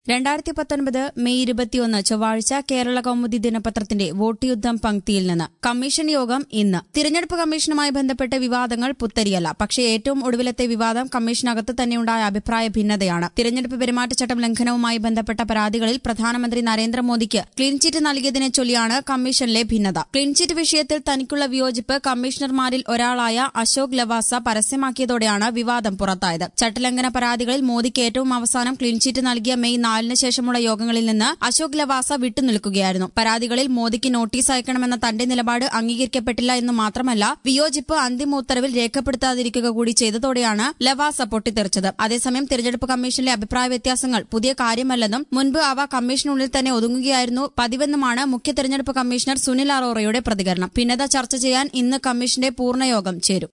രണ്ടായിരത്തി പത്തൊൻപത് മെയ് ഇരുപത്തിയൊന്ന് ചൊവ്വാഴ്ച കേരള കൗമുദി ദിനപത്രത്തിന്റെ വോട്ട് യുദ്ധം പങ്ക്തിയിൽ നിന്ന് കമ്മീഷൻ യോഗം ഇന്ന് തിരഞ്ഞെടുപ്പ് കമ്മീഷനുമായി ബന്ധപ്പെട്ട വിവാദങ്ങൾ പുത്തരിയല്ല പക്ഷേ ഏറ്റവും ഒടുവിലത്തെ വിവാദം കമ്മീഷനകത്ത് തന്നെയുണ്ടായ അഭിപ്രായ ഭിന്നതയാണ് തിരഞ്ഞെടുപ്പ് പെരുമാറ്റച്ചട്ടം ലംഘനവുമായി ബന്ധപ്പെട്ട പരാതികളിൽ പ്രധാനമന്ത്രി നരേന്ദ്രമോദിക്ക് ക്ലീൻ ചിറ്റ് നൽകിയതിനെ ചൊല്ലിയാണ് കമ്മീഷനിലെ ഭിന്നത ക്ലീൻ ചിറ്റ് വിഷയത്തിൽ തനിക്കുള്ള വിയോജിപ്പ് കമ്മീഷണർമാരിൽ ഒരാളായ അശോക് ലവാസ പരസ്യമാക്കിയതോടെയാണ് വിവാദം പുറത്തായത് ചട്ടലംഘന പരാതികളിൽ മോദിക്ക് ഏറ്റവും അവസാനം ക്ലീൻ ചിറ്റ് നൽകിയ മെയ് നാലിന് ശേഷമുള്ള യോഗങ്ങളിൽ നിന്ന് അശോക് ലവാസ വിട്ടുനിൽക്കുകയായിരുന്നു പരാതികളിൽ മോദിക്ക് നോട്ടീസ് അയക്കണമെന്ന തന്റെ നിലപാട് അംഗീകരിക്കപ്പെട്ടില്ല എന്ന് മാത്രമല്ല വിയോജിപ്പ് അന്തിമ ഉത്തരവിൽ രേഖപ്പെടുത്താതിരിക്കുക കൂടി ചെയ്തതോടെയാണ് ലവാസ പൊട്ടിത്തെറിച്ചത് അതേസമയം തിരഞ്ഞെടുപ്പ് കമ്മീഷനിലെ അഭിപ്രായ വ്യത്യാസങ്ങൾ പുതിയ കാര്യമല്ലെന്നും മുൻപ് അവ കമ്മീഷനുള്ളിൽ തന്നെ ഒതുങ്ങുകയായിരുന്നു പതിവെന്നുമാണ് മുഖ്യ തെരഞ്ഞെടുപ്പ് കമ്മീഷണർ സുനിൽ അറോറയുടെ പ്രതികരണം ഭിന്നത ചർച്ച ചെയ്യാൻ ഇന്ന് കമ്മീഷന്റെ പൂർണ്ണയോഗം ചേരും